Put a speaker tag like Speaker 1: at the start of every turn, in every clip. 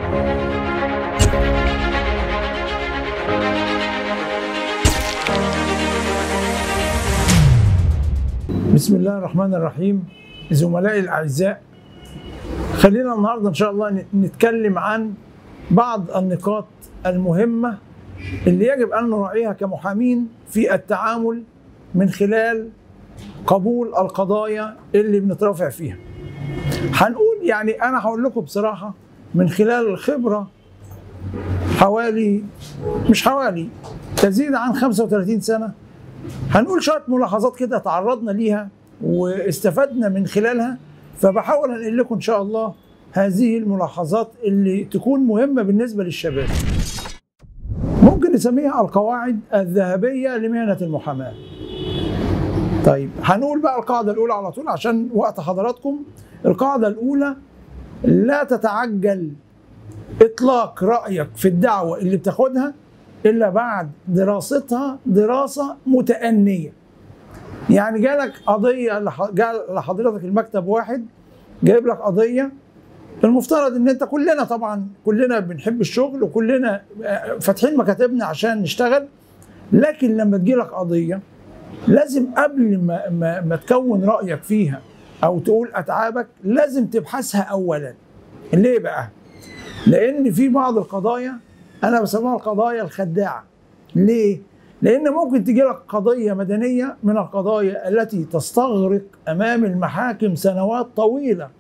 Speaker 1: بسم الله الرحمن الرحيم زملائي الاعزاء خلينا النهارده ان شاء الله نتكلم عن بعض النقاط المهمه اللي يجب ان نراعيها كمحامين في التعامل من خلال قبول القضايا اللي بنترافع فيها. هنقول يعني انا هقول لكم بصراحه من خلال الخبره حوالي مش حوالي تزيد عن 35 سنه هنقول شويه ملاحظات كده تعرضنا ليها واستفدنا من خلالها فبحاول انقل لكم ان شاء الله هذه الملاحظات اللي تكون مهمه بالنسبه للشباب. ممكن نسميها القواعد الذهبيه لمهنه المحاماه. طيب هنقول بقى القاعده الاولى على طول عشان وقت حضراتكم. القاعده الاولى لا تتعجل اطلاق رايك في الدعوه اللي بتاخدها الا بعد دراستها دراسه متأنيه. يعني جالك قضيه جاء لحضرتك المكتب واحد جايب لك قضيه المفترض ان انت كلنا طبعا كلنا بنحب الشغل وكلنا فاتحين مكاتبنا عشان نشتغل لكن لما تجيلك قضيه لازم قبل ما, ما, ما تكون رايك فيها او تقول اتعابك لازم تبحثها اولا ليه بقى لان في بعض القضايا انا بسميها القضايا الخداعه ليه لان ممكن تجي لك قضيه مدنيه من القضايا التي تستغرق امام المحاكم سنوات طويله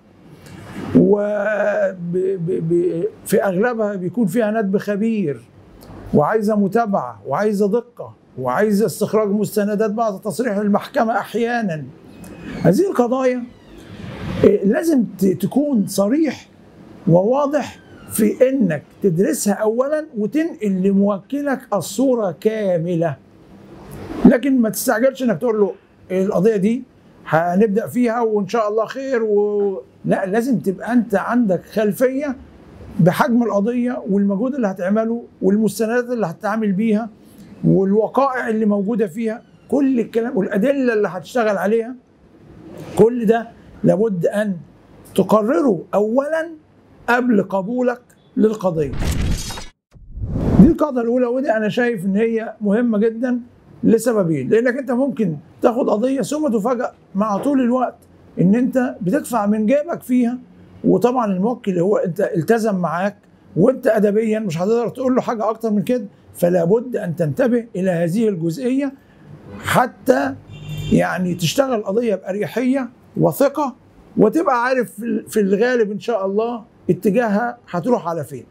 Speaker 1: وفي اغلبها بيكون فيها ندب خبير وعايزه متابعه وعايزه دقه وعايزه استخراج مستندات بعد تصريح المحكمه احيانا هذه القضايا لازم تكون صريح وواضح في انك تدرسها اولا وتنقل لموكلك الصوره كامله لكن ما تستعجلش انك تقول له القضيه دي هنبدا فيها وان شاء الله خير و... لا لازم تبقى انت عندك خلفيه بحجم القضيه والمجهود اللي هتعمله والمستندات اللي هتتعامل بيها والوقائع اللي موجوده فيها كل الكلام والادله اللي هتشتغل عليها كل ده لابد ان تقرره اولا قبل قبولك للقضيه. دي القاعده الاولى ودي انا شايف ان هي مهمه جدا لسببين، لانك انت ممكن تاخد قضيه ثم تفاجأ مع طول الوقت ان انت بتدفع من جيبك فيها وطبعا الموكل هو انت التزم معاك وانت ادبيا مش هتقدر تقول له حاجه اكتر من كده فلا بد ان تنتبه الى هذه الجزئيه حتى يعني تشتغل قضيه باريحيه وثقه وتبقى عارف في الغالب ان شاء الله اتجاهها هتروح على فين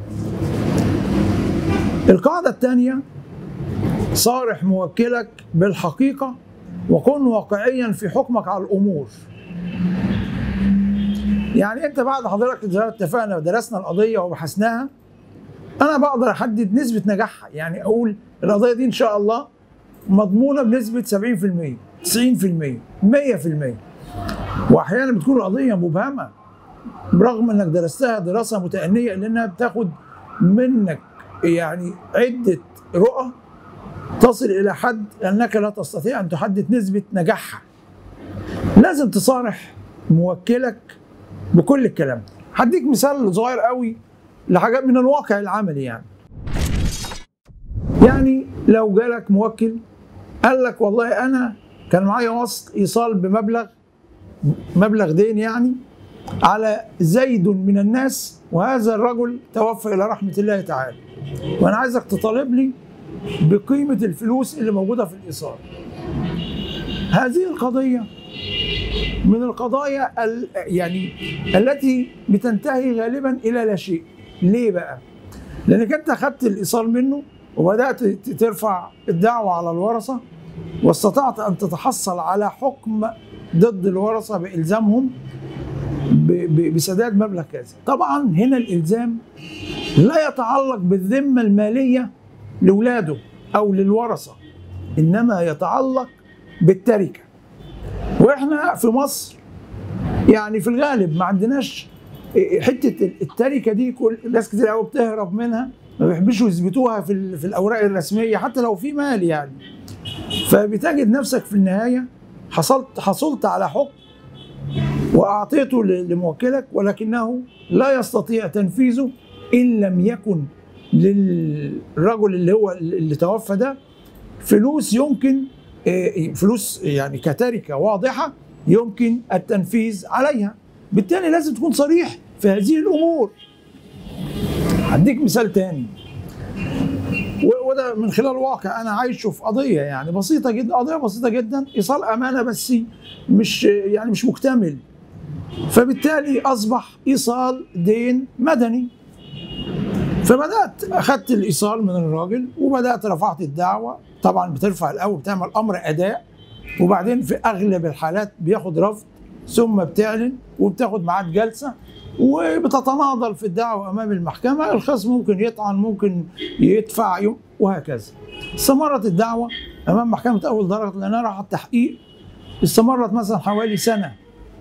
Speaker 1: القاعدة الثانية صارح موكلك بالحقيقة وكن واقعيا في حكمك على الأمور يعني انت بعد حضرتك زي اتفقنا ودرسنا القضية وبحثناها انا بقدر احدد نسبة نجاحها يعني اقول القضية دي ان شاء الله مضمونة بنسبة 70% 90% 100% واحيانا بتكون القضية مبهمة برغم انك درستها دراسه متأنية لانها بتاخد منك يعني عدة رؤى تصل الى حد انك لا تستطيع ان تحدد نسبة نجاحها. لازم تصارح موكلك بكل الكلام هديك مثال صغير قوي لحاجات من الواقع العملي يعني. يعني لو جالك موكل قال لك والله انا كان معايا وصل ايصال بمبلغ مبلغ دين يعني على زيد من الناس وهذا الرجل توفى الى رحمه الله تعالى وانا عايزك تطالب لي بقيمه الفلوس اللي موجوده في الايصال هذه القضيه من القضايا ال يعني التي بتنتهي غالبا الى لا شيء ليه بقى لانك انت اخذت الايصال منه وبدات ترفع الدعوه على الورثه واستطعت ان تتحصل على حكم ضد الورثه بالزامهم بسداد مبلغ كذا طبعا هنا الالزام لا يتعلق بالذمه الماليه لاولاده او للورثه انما يتعلق بالتركه واحنا في مصر يعني في الغالب ما عندناش حته التركه دي كل ناس كتير قوي بتهرب منها ما بيحبش يثبتوها في في الاوراق الرسميه حتى لو في مال يعني فبتجد نفسك في النهايه حصلت حصلت على حكم واعطيته لموكلك ولكنه لا يستطيع تنفيذه ان لم يكن للرجل اللي هو اللي توفى ده فلوس يمكن آه، فلوس يعني كتركه واضحه يمكن التنفيذ عليها بالتالي لازم تكون صريح في هذه الامور هديك مثال تاني و- وده من خلال واقع انا عايشه في قضيه يعني بسيطه جدا قضيه بسيطه جدا ايصال امانه بس مش يعني مش مكتمل فبالتالي اصبح ايصال دين مدني فبدات اخذت الايصال من الراجل وبدات رفعت الدعوه طبعا بترفع الاول بتعمل امر اداء وبعدين في اغلب الحالات بياخد رفض ثم بتعلن وبتاخد ميعاد جلسه وبتتناضل في الدعوه امام المحكمه الخصم ممكن يطعن ممكن يدفع يوم وهكذا استمرت الدعوه امام محكمه اول درجه لانها راحت تحقيق استمرت مثلا حوالي سنه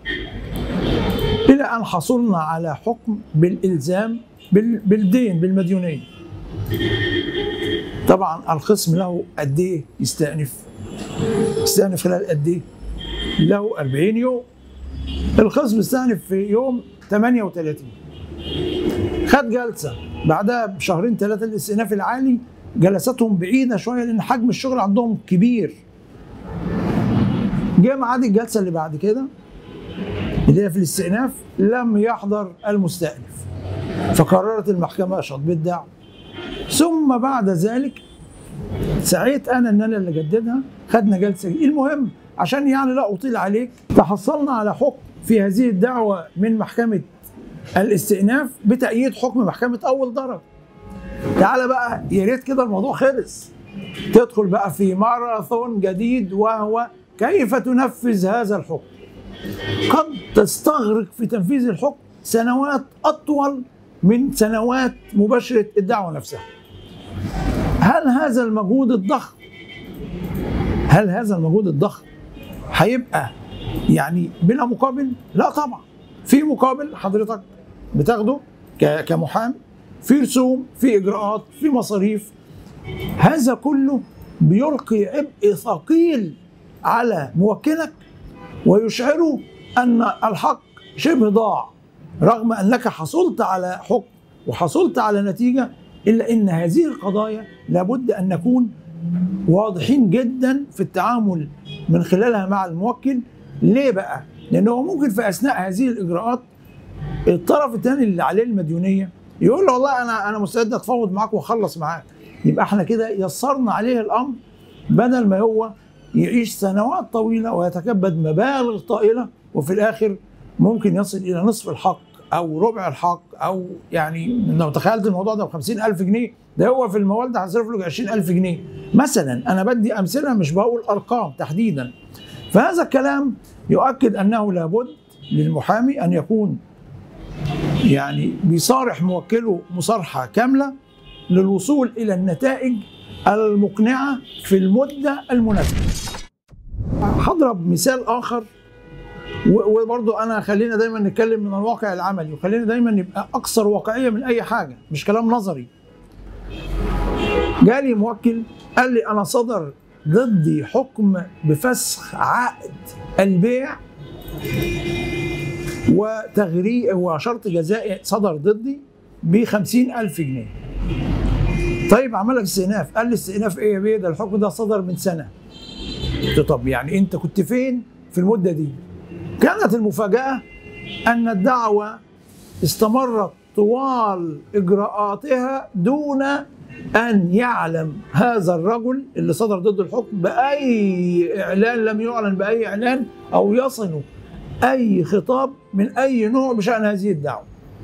Speaker 1: الى ان حصلنا على حكم بالالزام بال- بالدين بالمديونيه طبعا الخصم له قد ايه يستأنف يستأنف خلال قد ايه له 40 يوم الخصم استأنف في يوم 38 خد جلسة بعدها بشهرين ثلاثة الاستئناف العالي جلساتهم بعيدة شوية لأن حجم الشغل عندهم كبير جاء ميعاد الجلسة اللي بعد كده اللي هي في الاستئناف لم يحضر المستأنف فقررت المحكمة شطب الدعوة ثم بعد ذلك سعيت انا ان انا اللي جددها خدنا جلسه المهم عشان يعني لا اطيل عليك تحصلنا على حكم في هذه الدعوه من محكمه الاستئناف بتأييد حكم محكمه اول درجه تعالى بقى يا ريت كده الموضوع خلص تدخل بقى في ماراثون جديد وهو كيف تنفذ هذا الحكم قد تستغرق في تنفيذ الحكم سنوات اطول من سنوات مباشره الدعوه نفسها هل هذا المجهود الضخم هل هذا المجهود الضخم هيبقى يعني بلا مقابل؟ لا طبعا في مقابل حضرتك بتاخده ك- كمحامي في رسوم في اجراءات في مصاريف هذا كله بيلقي عبء ثقيل على موكلك ويشعره ان الحق شبه ضاع رغم انك حصلت على حكم وحصلت على نتيجه الا ان هذه القضايا لابد ان نكون واضحين جدا في التعامل من خلالها مع الموكل ليه بقى؟ لانه ممكن في اثناء هذه الاجراءات الطرف الثاني اللي عليه المديونيه يقول له والله انا انا مستعد اتفاوض معاك واخلص معاك يبقى احنا كده يسرنا عليه الامر بدل ما هو يعيش سنوات طويله ويتكبد مبالغ طائله وفي الاخر ممكن يصل الى نصف الحق او ربع الحق او يعني لو تخيلت الموضوع ده ب 50000 جنيه ده هو في الموال ده هيصرف له 20000 جنيه مثلا انا بدي امثله مش بقول ارقام تحديدا فهذا الكلام يؤكد انه لابد للمحامي ان يكون يعني بيصارح موكله مصارحه كامله للوصول الى النتائج المقنعه في المده المناسبه. هضرب مثال اخر و- وبرضه انا خلينا دايما نتكلم من الواقع العملي وخلينا دايما نبقى اكثر واقعيه من اي حاجه مش كلام نظري. جالي موكل قال لي انا صدر ضدي حكم بفسخ عقد البيع وتغريق وشرط جزائي صدر ضدي ب ألف جنيه طيب عمل لك استئناف قال لي استئناف ايه يا بيه ده الحكم ده صدر من سنه قلت له طب يعني انت كنت فين في المده دي كانت المفاجاه ان الدعوه استمرت طوال اجراءاتها دون ان يعلم هذا الرجل اللي صدر ضد الحكم باي اعلان لم يعلن باي اعلان او يصل اي خطاب من اي نوع بشان هذه الدعوه.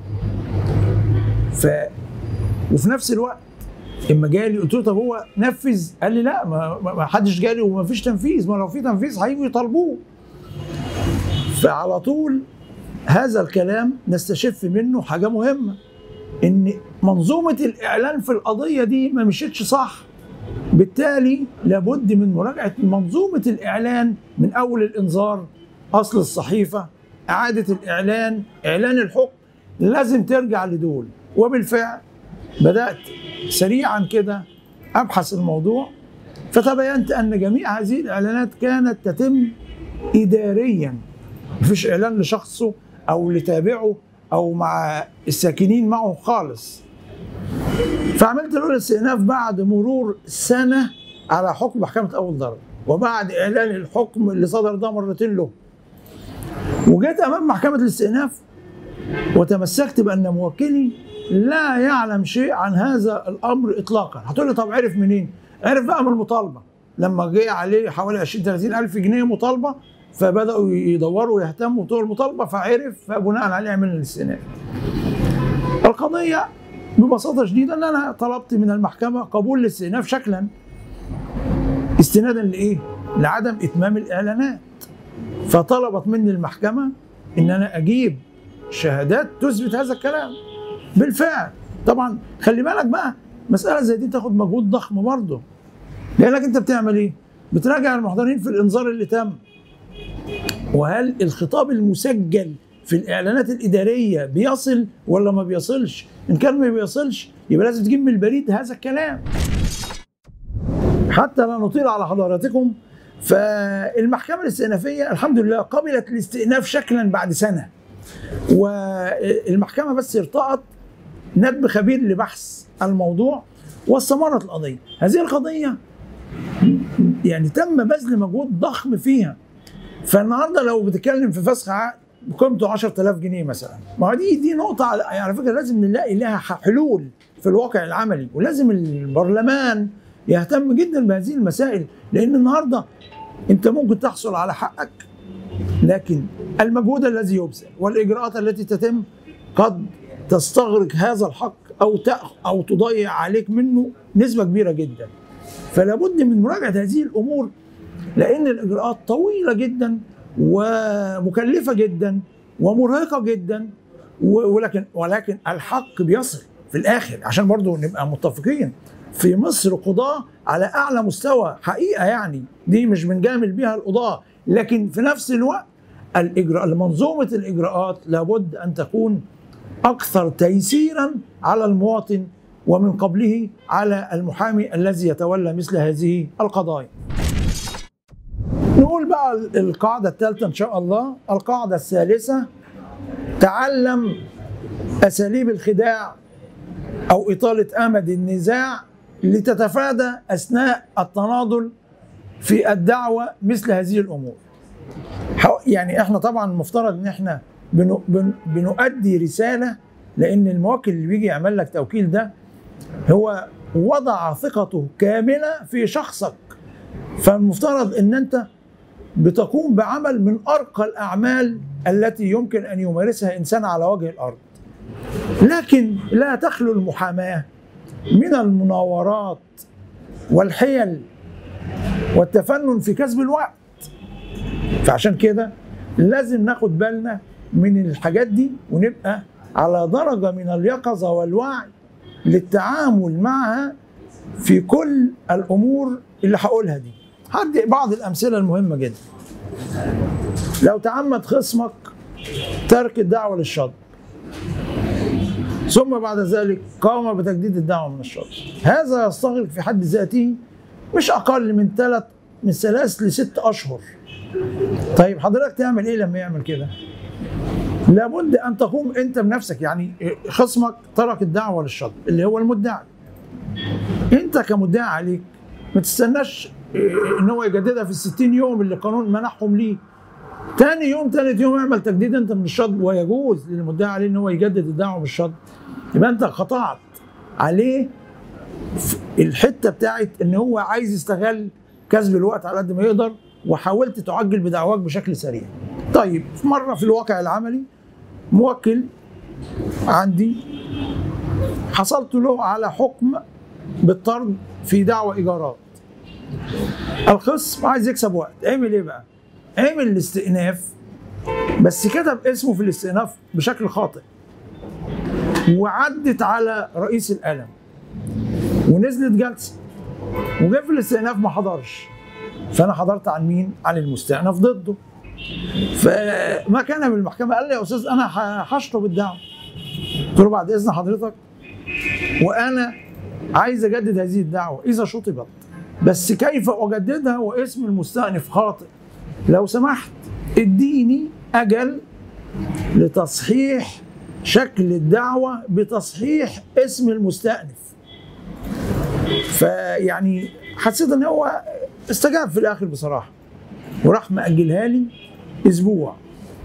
Speaker 1: ف وفي نفس الوقت اما جالي قلت له طب هو نفذ قال لي لا ما, ما ما حدش جالي وما فيش تنفيذ ما لو في تنفيذ هيجوا يطالبوه فعلى طول هذا الكلام نستشف منه حاجه مهمه ان منظومه الاعلان في القضيه دي ما مشيتش صح بالتالي لابد من مراجعه منظومه الاعلان من اول الانذار اصل الصحيفه اعاده الاعلان اعلان الحكم لازم ترجع لدول وبالفعل بدات سريعا كده ابحث الموضوع فتبينت ان جميع هذه الاعلانات كانت تتم اداريا مفيش اعلان لشخصه او لتابعه او مع الساكنين معه خالص فعملت له الاستئناف بعد مرور سنه على حكم محكمه اول درجه وبعد اعلان الحكم اللي صدر ده مرتين له وجيت امام محكمه الاستئناف وتمسكت بان موكلي لا يعلم شيء عن هذا الامر اطلاقا هتقول لي طب عرف منين عرف بقى من المطالبه لما جه عليه حوالي 20 30 الف جنيه مطالبه فبداوا يدوروا ويهتموا بتوع المطالبه فعرف فبناء عليه عمل الاستئناف القضيه ببساطه شديده ان انا طلبت من المحكمه قبول الاستئناف شكلا استنادا لايه؟ لعدم اتمام الاعلانات فطلبت مني المحكمه ان انا اجيب شهادات تثبت هذا الكلام بالفعل طبعا خلي بالك بقى مساله زي دي تاخد مجهود ضخم برضه لانك انت بتعمل ايه؟ بتراجع المحضرين في الانذار اللي تم وهل الخطاب المسجل في الاعلانات الاداريه بيصل ولا ما بيصلش؟ ان كان ما بيصلش يبقى لازم تجيب من البريد هذا الكلام. حتى لا نطيل على حضراتكم فالمحكمه الاستئنافيه الحمد لله قبلت الاستئناف شكلا بعد سنه. والمحكمه بس ارتأت ندب خبير لبحث الموضوع واستمرت القضيه. هذه القضيه يعني تم بذل مجهود ضخم فيها. فالنهارده لو بتتكلم في فسخ عقد قيمته 10000 جنيه مثلا ما هو دي دي نقطه على على فكره لازم نلاقي لها حلول في الواقع العملي ولازم البرلمان يهتم جدا بهذه المسائل لان النهارده انت ممكن تحصل على حقك لكن المجهود الذي يبذل والاجراءات التي تتم قد تستغرق هذا الحق او او تضيع عليك منه نسبه كبيره جدا فلا بد من مراجعه هذه الامور لان الاجراءات طويله جدا ومكلفه جدا ومرهقه جدا ولكن ولكن الحق بيصل في الاخر عشان برضو نبقى متفقين في مصر قضاة على اعلى مستوى حقيقه يعني دي مش بنجامل بيها القضاة لكن في نفس الوقت الاجراء منظومه الاجراءات لابد ان تكون اكثر تيسيرا على المواطن ومن قبله على المحامي الذي يتولى مثل هذه القضايا. نقول بقى القاعدة الثالثة إن شاء الله القاعدة الثالثة تعلم أساليب الخداع أو إطالة أمد النزاع لتتفادى أثناء التناضل في الدعوة مثل هذه الأمور يعني إحنا طبعا المفترض إن إحنا بنو بن بنؤدي رسالة لأن الموكل اللي بيجي يعمل لك توكيل ده هو وضع ثقته كاملة في شخصك فالمفترض ان انت بتقوم بعمل من ارقى الاعمال التي يمكن ان يمارسها انسان على وجه الارض لكن لا تخلو المحاماه من المناورات والحيل والتفنن في كسب الوقت فعشان كده لازم ناخد بالنا من الحاجات دي ونبقى على درجه من اليقظه والوعي للتعامل معها في كل الامور اللي هقولها دي هدي بعض الامثله المهمه جدا لو تعمد خصمك ترك الدعوه للشطب ثم بعد ذلك قام بتجديد الدعوه من الشطب هذا يستغرق في حد ذاته مش اقل من ثلاث من ثلاث لست اشهر طيب حضرتك تعمل ايه لما يعمل كده لابد ان تقوم انت بنفسك يعني خصمك ترك الدعوه للشطب اللي هو المدعي انت كمدعي عليك ما تستناش ان هو يجددها في ال 60 يوم اللي القانون منحهم ليه تاني يوم تالت يوم اعمل تجديد انت من الشطب ويجوز للمدعي عليه ان هو يجدد الدعوه من الشطب يبقى انت قطعت عليه الحته بتاعت ان هو عايز يستغل كسب الوقت على قد ما يقدر وحاولت تعجل بدعواك بشكل سريع. طيب في مره في الواقع العملي موكل عندي حصلت له على حكم بالطرد في دعوى ايجارات. الخصم عايز يكسب وقت، عمل ايه بقى؟ عمل الاستئناف بس كتب اسمه في الاستئناف بشكل خاطئ. وعدت على رئيس القلم ونزلت جلسه وجه في الاستئناف ما حضرش فانا حضرت عن مين؟ عن المستأنف ضده فما كان من المحكمه قال لي يا استاذ انا هشطب الدعوه قلت له بعد اذن حضرتك وانا عايز اجدد هذه الدعوه اذا شطبت بس كيف اجددها واسم المستأنف خاطئ لو سمحت اديني اجل لتصحيح شكل الدعوة بتصحيح اسم المستأنف فيعني حسيت ان هو استجاب في الاخر بصراحة وراح مأجلها لي اسبوع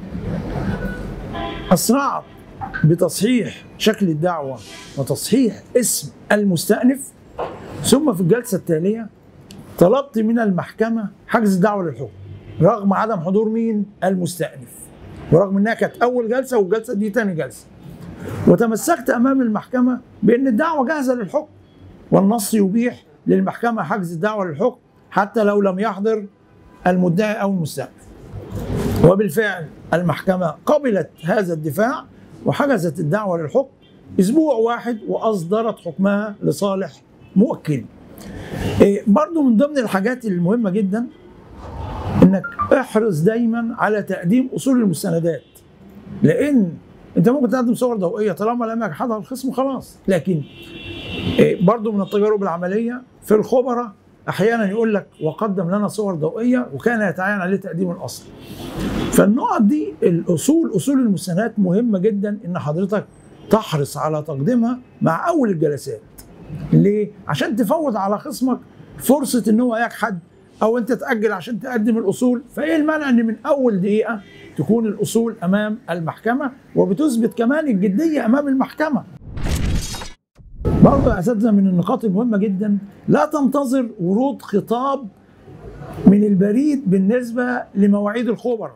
Speaker 1: اسرعت بتصحيح شكل الدعوة وتصحيح اسم المستأنف ثم في الجلسة التالية طلبت من المحكمة حجز الدعوة للحكم رغم عدم حضور مين؟ المستأنف ورغم انها كانت اول جلسه والجلسه دي تاني جلسه وتمسكت امام المحكمه بان الدعوه جاهزه للحكم والنص يبيح للمحكمه حجز الدعوه للحكم حتى لو لم يحضر المدعي او المستأنف وبالفعل المحكمه قبلت هذا الدفاع وحجزت الدعوه للحكم اسبوع واحد واصدرت حكمها لصالح مؤكد إيه برضو من ضمن الحاجات المهمه جدا انك احرص دايما على تقديم اصول المستندات لان انت ممكن تقدم صور ضوئيه طالما لم يجحدها الخصم خلاص لكن إيه، برضو من التجارب العمليه في الخبراء احيانا يقول لك وقدم لنا صور ضوئيه وكان يتعين عليه تقديم الاصل فالنقط دي الاصول اصول المستندات مهمه جدا ان حضرتك تحرص على تقديمها مع اول الجلسات ليه عشان تفوت على خصمك فرصه ان هو يجحد او انت تاجل عشان تقدم الاصول فايه المانع ان من اول دقيقه تكون الاصول امام المحكمه وبتثبت كمان الجديه امام المحكمه برضه يا اساتذه من النقاط المهمه جدا لا تنتظر ورود خطاب من البريد بالنسبه لمواعيد الخبراء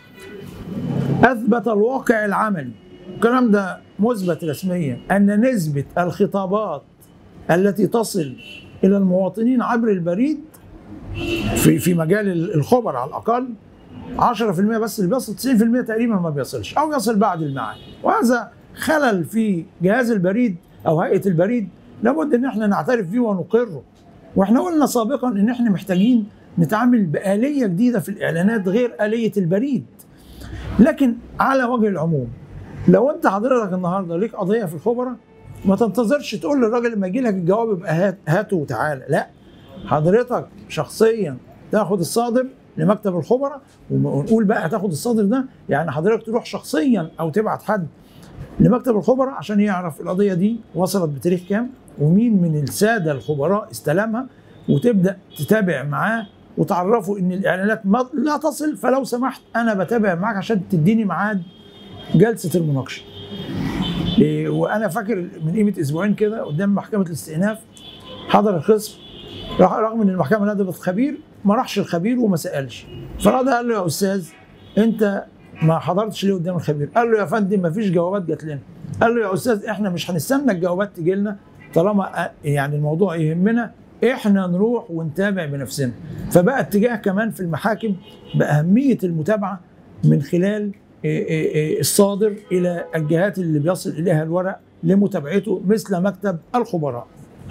Speaker 1: اثبت الواقع العملي الكلام ده مثبت رسميا ان نسبه الخطابات التي تصل الى المواطنين عبر البريد في في مجال الخبر على الاقل 10% بس اللي بيصل 90% تقريبا ما بيصلش او يصل بعد الميعاد وهذا خلل في جهاز البريد او هيئه البريد لابد ان احنا نعترف فيه ونقره واحنا قلنا سابقا ان احنا محتاجين نتعامل بآلية جديدة في الإعلانات غير آلية البريد لكن على وجه العموم لو انت حضرتك النهارده ليك قضيه في الخبراء ما تنتظرش تقول للراجل لما يجي لك الجواب يبقى هات هاته وتعالى لا حضرتك شخصيا تاخد الصادر لمكتب الخبراء ونقول بقى تاخد الصادر ده يعني حضرتك تروح شخصيا او تبعت حد لمكتب الخبراء عشان يعرف القضيه دي وصلت بتاريخ كام ومين من الساده الخبراء استلمها وتبدا تتابع معاه وتعرفه ان الاعلانات ما لا تصل فلو سمحت انا بتابع معاك عشان تديني ميعاد جلسه المناقشه. إيه وانا فاكر من قيمه اسبوعين كده قدام محكمه الاستئناف حضر الخصم رغم ان المحكمه ندبت خبير ما راحش الخبير وما سالش فرد قال له يا استاذ انت ما حضرتش ليه قدام الخبير قال له يا فندم ما فيش جوابات جات لنا قال له يا استاذ احنا مش هنستنى الجوابات تجي لنا طالما يعني الموضوع يهمنا احنا نروح ونتابع بنفسنا فبقى اتجاه كمان في المحاكم باهميه المتابعه من خلال الصادر الى الجهات اللي بيصل اليها الورق لمتابعته مثل مكتب الخبراء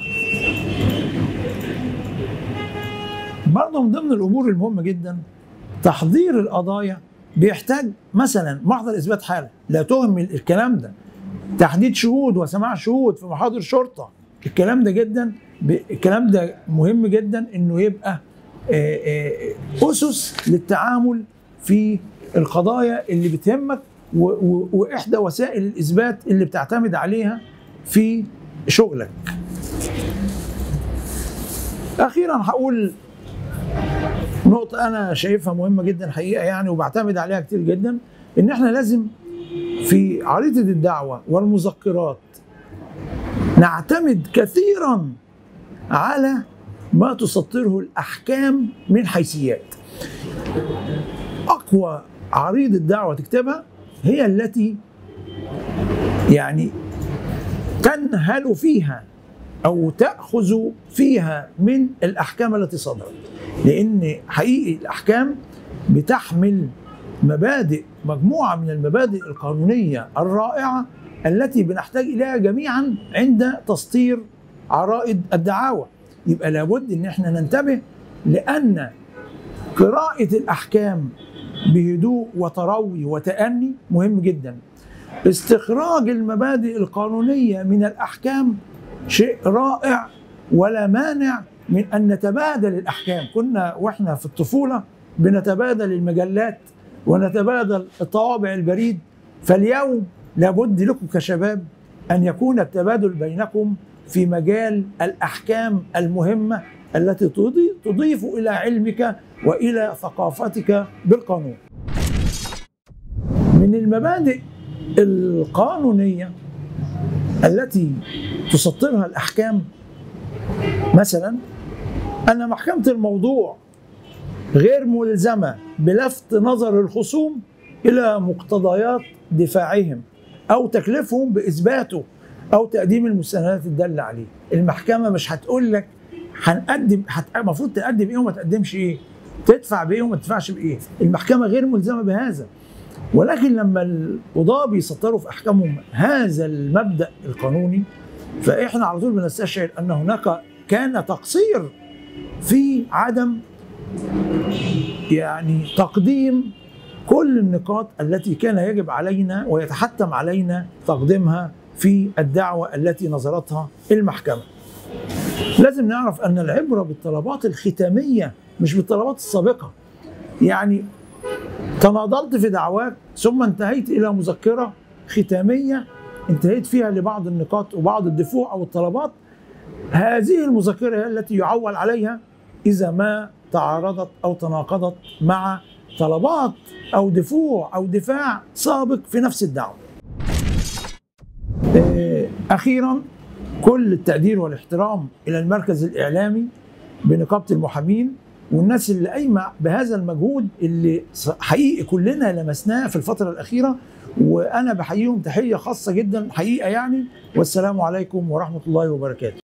Speaker 1: برضه من ضمن الامور المهمه جدا تحضير القضايا بيحتاج مثلا محضر اثبات حاله لا تهمل الكلام ده تحديد شهود وسماع شهود في محاضر شرطه الكلام ده جدا الكلام ده مهم جدا انه يبقى اسس للتعامل في القضايا اللي بتهمك واحدى وسائل الاثبات اللي بتعتمد عليها في شغلك اخيرا هقول نقطة أنا شايفها مهمة جدا حقيقة يعني وبعتمد عليها كتير جدا إن إحنا لازم في عريضة الدعوة والمذكرات نعتمد كثيرا على ما تسطره الأحكام من حيثيات أقوى عريضة دعوة تكتبها هي التي يعني تنهل فيها أو تأخذ فيها من الأحكام التي صدرت لان حقيقي الاحكام بتحمل مبادئ مجموعه من المبادئ القانونيه الرائعه التي بنحتاج اليها جميعا عند تسطير عرائض الدعاوى يبقى لابد ان احنا ننتبه لان قراءه الاحكام بهدوء وتروي وتاني مهم جدا استخراج المبادئ القانونيه من الاحكام شيء رائع ولا مانع من ان نتبادل الاحكام كنا واحنا في الطفوله بنتبادل المجلات ونتبادل طوابع البريد فاليوم لابد لكم كشباب ان يكون التبادل بينكم في مجال الاحكام المهمه التي تضي- تضيف الى علمك والى ثقافتك بالقانون. من المبادئ القانونيه التي تسطرها الاحكام مثلا ان محكمه الموضوع غير ملزمه بلفت نظر الخصوم الى مقتضيات دفاعهم او تكليفهم باثباته او تقديم المستندات الداله عليه المحكمه مش هتقول لك هنقدم هت- المفروض تقدم ايه وما تقدمش ايه تدفع بايه وما تدفعش بايه المحكمه غير ملزمه بهذا ولكن لما القضاة بيسطروا في احكامهم هذا المبدا القانوني فاحنا على طول بنستشعر ان هناك كان تقصير في عدم يعني تقديم كل النقاط التي كان يجب علينا ويتحتم علينا تقديمها في الدعوة التي نظرتها المحكمة لازم نعرف أن العبرة بالطلبات الختامية مش بالطلبات السابقة يعني تناضلت في دعواك ثم انتهيت إلى مذكرة ختامية انتهيت فيها لبعض النقاط وبعض الدفوع أو الطلبات هذه المذكرة هي التي يعول عليها إذا ما تعارضت أو تناقضت مع طلبات أو دفوع أو دفاع سابق في نفس الدعوة آه، أخيرا كل التقدير والاحترام إلى المركز الإعلامي بنقابة المحامين والناس اللي قايمة بهذا المجهود اللي ص- حقيقي كلنا لمسناه في الفترة الأخيرة وأنا بحييهم تحية خاصة جدا حقيقة يعني والسلام عليكم ورحمة الله وبركاته